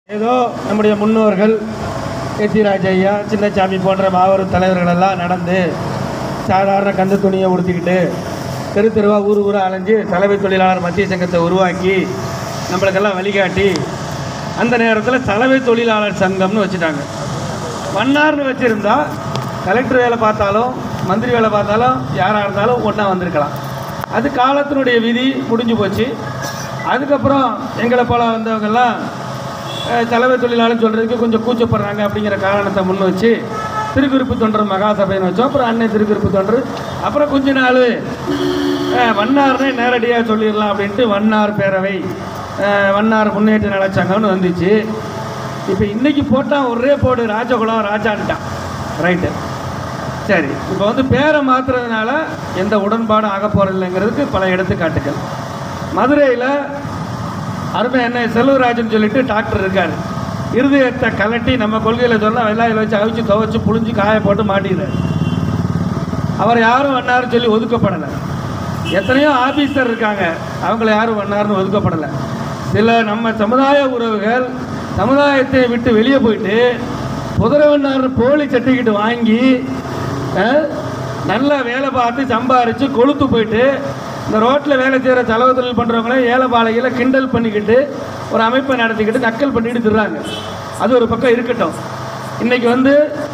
ஏதோ நம்முடைய முன்னோர்கள் எத்திராஜ் ஐயா சின்னசாமி போன்ற மாபெரும் தலைவர்கள் எல்லாம் நடந்து சாதாரண கந்த துணியை உடுத்திக்கிட்டு தெரு தெருவாக ஊர் ஊராக அலைஞ்சு தலைமை தொழிலாளர் மத்திய சங்கத்தை உருவாக்கி நம்மளுக்கெல்லாம் வழிகாட்டி அந்த நேரத்தில் தலைமை தொழிலாளர் சங்கம்னு வச்சுட்டாங்க மன்னார்னு வச்சுருந்தா கலெக்டர் வேலை பார்த்தாலும் மந்திரி வேலை பார்த்தாலும் யாராக இருந்தாலும் ஒன்றா வந்திருக்கலாம் அது காலத்தினுடைய விதி முடிஞ்சு போச்சு அதுக்கப்புறம் எங்களை போல வந்தவங்கெல்லாம் அஹ், தலைமை தொழிலாளர் சொல்கிறதுக்கு கொஞ்சம் கூச்சப்படுறாங்க அப்படிங்கிற காரணத்தை முன் வச்சு திருக்குறிப்பு தொண்டர் மகாசபைன்னு வச்சோம் அப்புறம் அன்னை திருக்குறிப்பு தொண்டர் அப்புறம் கொஞ்ச நாள் அஹ், வண்ணார்னே நேரடியாக சொல்லிடலாம் அப்படின்ட்டு வண்ணார் பேரவை அஹ், வண்ணார் முன்னேற்ற நலச்சங்கம்னு வந்துச்சு இப்போ இன்னைக்கு போட்டான் ஒரே போடு ராஜகுலம் ராஜான்ட்டான் ரைட்டு சரி இப்போ வந்து பேரை மாத்துறதுனால எந்த உடன்பாடும் ஆக போகிறதில்லைங்கிறதுக்கு பல எடுத்துக்காட்டுகள் மதுரையில் அருமை என்ன செல்வராஜன் சொல்லிட்டு டாக்டர் இருக்கார் இருதயத்தை கலட்டி நம்ம கொள்கையில் சொன்னால் வெள்ளாயில் வச்சு அவிச்சு துவைச்சு புழிஞ்சு காய போட்டு மாட்டிடுறாரு அவர் யாரும் வண்ணாருன்னு சொல்லி ஒதுக்கப்படலை எத்தனையோ ஆபீசர் இருக்காங்க அவங்கள யாரும் வண்ணாருன்னு ஒதுக்கப்படலை சில நம்ம சமுதாய உறவுகள் சமுதாயத்தை விட்டு வெளியே போயிட்டு புதரவண்ணார் போலி சர்டிஃபிகேட் வாங்கி அஹ், நல்லா வேலை பார்த்து சம்பாரித்து கொளுத்து போயிட்டு இந்த ரோட்டில் வேலை செய்கிற செலவு தொழில் பண்ணுறவங்கள ஏழைப்பாளையில் கிண்டல் பண்ணிக்கிட்டு ஒரு அமைப்பை நடத்திக்கிட்டு நக்கல் பண்ணிட்டு திர்றாங்க அது ஒரு பக்கம் இருக்கட்டும் இன்னைக்கு வந்து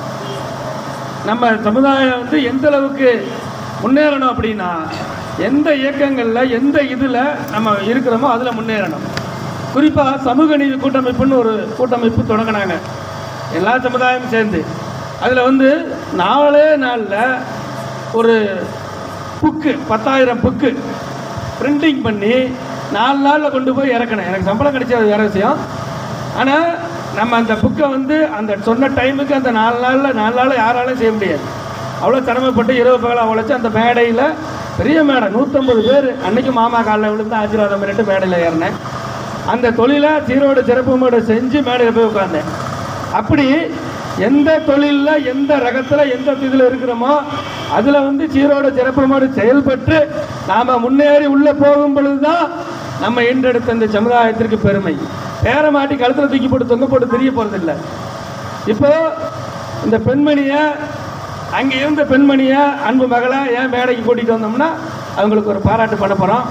நம்ம சமுதாயம் வந்து எந்த அளவுக்கு முன்னேறணும் அப்படின்னா எந்த இயக்கங்களில் எந்த இதில் நம்ம இருக்கிறோமோ அதில் முன்னேறணும் குறிப்பாக சமூக நீதி கூட்டமைப்புன்னு ஒரு கூட்டமைப்பு தொடங்கினாங்க எல்லா சமுதாயமும் சேர்ந்து அதில் வந்து நாலே நாளில் ஒரு புக்கு பத்தாயிரம் புக்கு பிரிண்டிங் பண்ணி நாலு நாளில் கொண்டு போய் இறக்கணும் எனக்கு சம்பளம் கிடைச்சது அது வேற விஷயம் ஆனால் நம்ம அந்த புக்கை வந்து அந்த சொன்ன டைமுக்கு அந்த நாலு நாளில் நாலு நாளில் யாராலும் செய்ய முடியாது அவ்வளோ திறமைப்பட்டு இரவு பகலாக உழைச்சி அந்த மேடையில் பெரிய மேடை நூற்றம்பது பேர் அன்னைக்கு மாமா காலில் விழுந்து ஆசீர்வாதம் பண்ணிட்டு மேடையில் ஏறினேன் அந்த தொழிலை சீரோடு சிறப்பு மேடை செஞ்சு மேடையில் போய் உட்காந்தேன் அப்படி எந்த தொழிலில் எந்த ரகத்தில் எந்த இதில் இருக்கிறோமோ அதில் வந்து சீரோட சிறப்புமோடு செயல்பட்டு நாம் முன்னேறி உள்ளே போகும் பொழுது தான் நம்ம ஈண்டெடுத்த இந்த சமுதாயத்திற்கு பெருமை பேரை மாட்டி கழுத்தில் தூக்கி போட்டு தொங்க போட்டு தெரிய போகிறதில்ல இப்போ இந்த பெண்மணியை அங்கே இருந்த பெண்மணியை அன்பு மகளை ஏன் மேடைக்கு கூட்டிகிட்டு வந்தோம்னா அவங்களுக்கு ஒரு பாராட்டு பண்ண போகிறோம்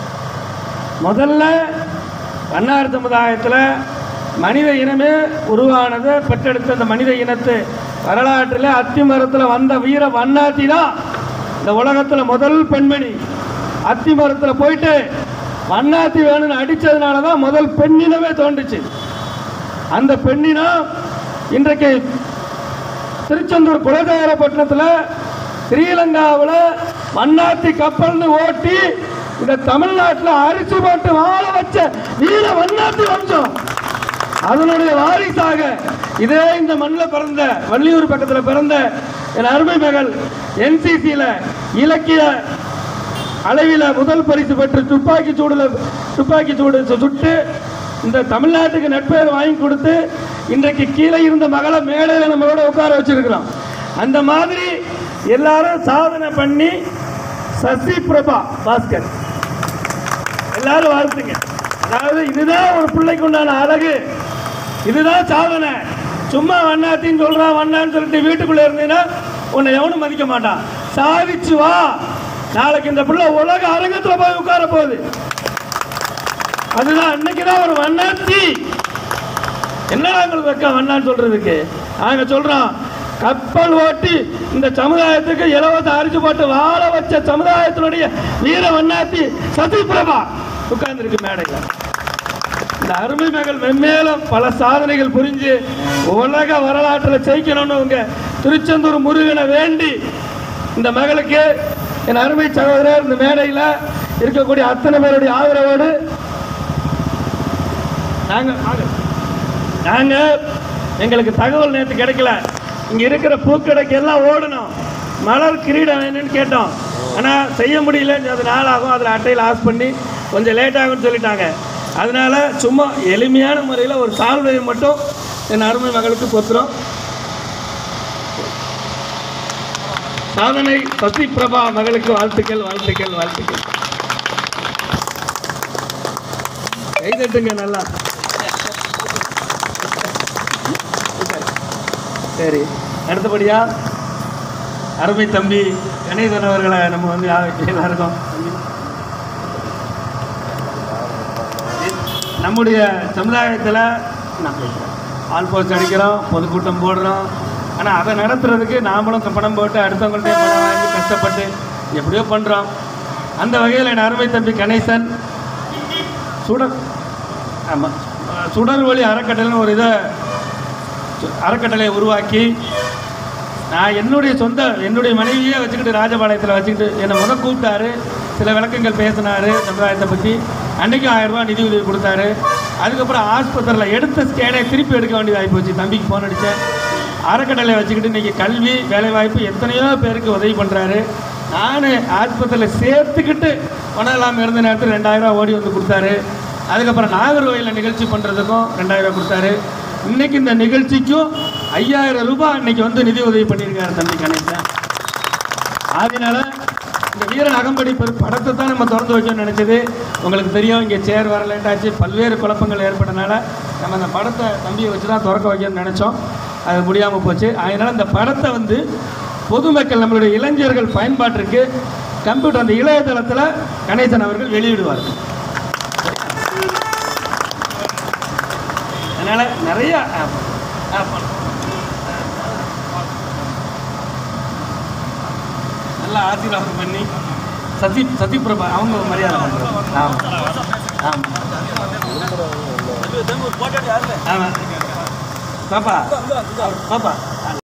முதல்ல வண்ணார் சமுதாயத்தில் மனித இனமே உருவானது பெற்றெடுத்த அந்த மனித இனத்து வரலாற்றில் அத்திமரத்தில் வந்த வீர வண்ணாத்தி தான் இந்த உலகத்தில் முதல் பெண்மணி அத்திமரத்தில் போயிட்டு வண்ணாத்தி வேணும்னு அடித்ததுனால தான் முதல் பெண்ணினமே தோன்றுச்சு அந்த பெண்ணினம் இன்றைக்கு திருச்செந்தூர் குலதேவரப்பட்டினத்தில் ஸ்ரீலங்காவில் வண்ணாத்தி கப்பல்னு ஓட்டி இந்த தமிழ்நாட்டில் அரிசி போட்டு வாழ வச்ச வீர வண்ணாத்தி வம்சம் அதனுடைய வாரிசாக இதே இந்த மண்ணில் பிறந்த வள்ளியூர் பக்கத்தில் பிறந்த என் அருமை மகள் என்சிசியில் இலக்கிய அளவில் முதல் பரிசு பெற்று துப்பாக்கி சூடில் துப்பாக்கி சூடு சு- சுட்டு இந்த தமிழ்நாட்டுக்கு நட்பெயர் வாங்கி கொடுத்து இன்றைக்கு கீழே இருந்த மகளை மேடையில் நம்மளோட உட்கார வச்சிருக்கிறோம் அந்த மாதிரி எல்லாரும் சாதனை பண்ணி சசி பிரபா பாஸ்கர் எல்லாரும் வாழ்த்துங்க அதாவது இதுதான் ஒரு பிள்ளைக்கு உண்டான அழகு இதுதான் சாதனை சும்மா வண்ணாத்தின்னு சொல்றான் வண்ணான்னு சொல்லிட்டு வீட்டுக்குள்ள இருந்தீங்கன்னா உன்னை எவனும் மதிக்க மாட்டான் சாதிச்சு வா நாளைக்கு இந்த பிள்ளை உலக அரங்கத்துல போய் உட்கார போகுது அதுதான் அன்னைக்குதான் ஒரு வண்ணாத்தி என்னடா உங்களுக்கு வைக்க வண்ணான்னு சொல்றதுக்கு நாங்க சொல்றோம் கப்பல் ஓட்டி இந்த சமுதாயத்துக்கு இலவச அரிசி போட்டு வாழ வச்ச சமுதாயத்தினுடைய வீர வண்ணாத்தி சசி பிரபா உட்கார்ந்துருக்கு மேடையில் இந்த அருமை மகள் மென்மேலும் பல சாதனைகள் புரிஞ்சு உலக வரலாற்றில் ஜெயிக்கணும்னு உங்க திருச்செந்தூர் முருகனை வேண்டி இந்த மகளுக்கு என் அருமை சகோதரர் இந்த மேடையில் இருக்கக்கூடிய அத்தனை பேருடைய ஆதரவோடு நாங்க வாங்க. நாங்க எங்களுக்கு தகவல் நேற்று கிடைக்கல இங்க இருக்கிற பூக்கடைக்கு எல்லாம் ஓடணும் மலர் கிரீடம் வேணும்னு கேட்டோம் ஆனா செய்ய முடியல அது நாளாகும் அதில் அட்டையில் ஆஸ் பண்ணி கொஞ்சம் லேட் ஆகும்னு சொல்லிட்டாங்க அதனால சும்மா எளிமையான முறையில் ஒரு சால்வையை மட்டும் என் அருமை மகளுக்கு பொத்துறோம் சாதனை சசி பிரபா மகளுக்கு வாழ்த்துக்கள் வாழ்த்துக்கள் வாழ்த்துக்கள் கைதட்டுங்க நல்லா சரி அடுத்தபடியா அருமை தம்பி கணேசன் அவர்களை நம்ம வந்து யா- எல்லாருக்கும் நம்முடைய சமுதாயத்தில் நான் பேசுகிறேன் ஆல் போஸ்ட் அடிக்கிறோம் பொதுக்கூட்டம் போடுறோம் ஆனால் அதை நடத்துறதுக்கு நாமளும் பணம் போட்டு அடுத்தவங்கள்ட்ட பணம் வாங்கி கஷ்டப்பட்டு எப்படியோ பண்ணுறோம் அந்த வகையில் என் அருமை தம்பி கணேசன் சுடர் ஆமாம் சுடர் ஒளி அறக்கட்டளைன்னு ஒரு இதை சு- அறக்கட்டளையை உருவாக்கி நான் என்னுடைய சொந்த என்னுடைய மனைவியே வச்சுக்கிட்டு ராஜபாளையத்தில் வச்சுக்கிட்டு என்னை முத கூப்பிட்டாரு சில விளக்கங்கள் பேசினாரு சமுதாயத்தை பற்றி அன்றைக்கும் ஆயிரம் ரூபாய் நிதி உதவி கொடுத்தாரு அதுக்கப்புறம் ஆஸ்பத்திரியில் எடுத்த ஸ்கேனை திருப்பி எடுக்க வேண்டியதாகி போச்சு தம்பிக்கு ஃபோன் அடித்தேன் அறக்கட்டளை வச்சுக்கிட்டு இன்றைக்கி கல்வி வேலைவாய்ப்பு எத்தனையோ பேருக்கு உதவி பண்ணுறாரு நான் ஆஸ்பத்திரியில் சேர்த்துக்கிட்டு பணம் இல்லாமல் இருந்த நேரத்தில் ரெண்டாயிரம் ரூபாய் ஓடி வந்து கொடுத்தாரு அதுக்கப்புறம் நாகர்கோயிலில் நிகழ்ச்சி பண்ணுறதுக்கும் ரெண்டாயிரம் ரூபாய் கொடுத்தாரு இன்னைக்கு இந்த நிகழ்ச்சிக்கும் ஐயாயிரம் ரூபாய் இன்னைக்கு வந்து நிதி உதவி பண்ணியிருக்காரு தம்பி கணேசன் அதனால இந்த வீரன் அகம்படி பெரு- படத்தை தான் நம்ம திறந்து வைக்கணும்னு நினச்சது உங்களுக்கு தெரியும் இங்கே சேர் வர லேட்டாச்சு பல்வேறு குழப்பங்கள் ஏற்பட்டனால நம்ம அந்த படத்தை தம்பியை வச்சு தான் திறக்க வைக்கணும்னு நினச்சோம் அது முடியாமல் போச்சு அதனால் அந்த படத்தை வந்து பொதுமக்கள் நம்மளுடைய இளைஞர்கள் பயன்பாட்டிற்கு கம்ப்யூட்டர் அந்த இளையதளத்தில் கணேசன் அவர்கள் வெளியிடுவார் அதனால் நிறைய ஆப் ஆப் நல்லா ஆசீர்வாதம் பண்ணி சதி சத்யபிரபா அவங்க மரியாதை பண்ணுறாங்க ஆமாம் ஆமாம் ஆமாம் பாப்பா பாப்பா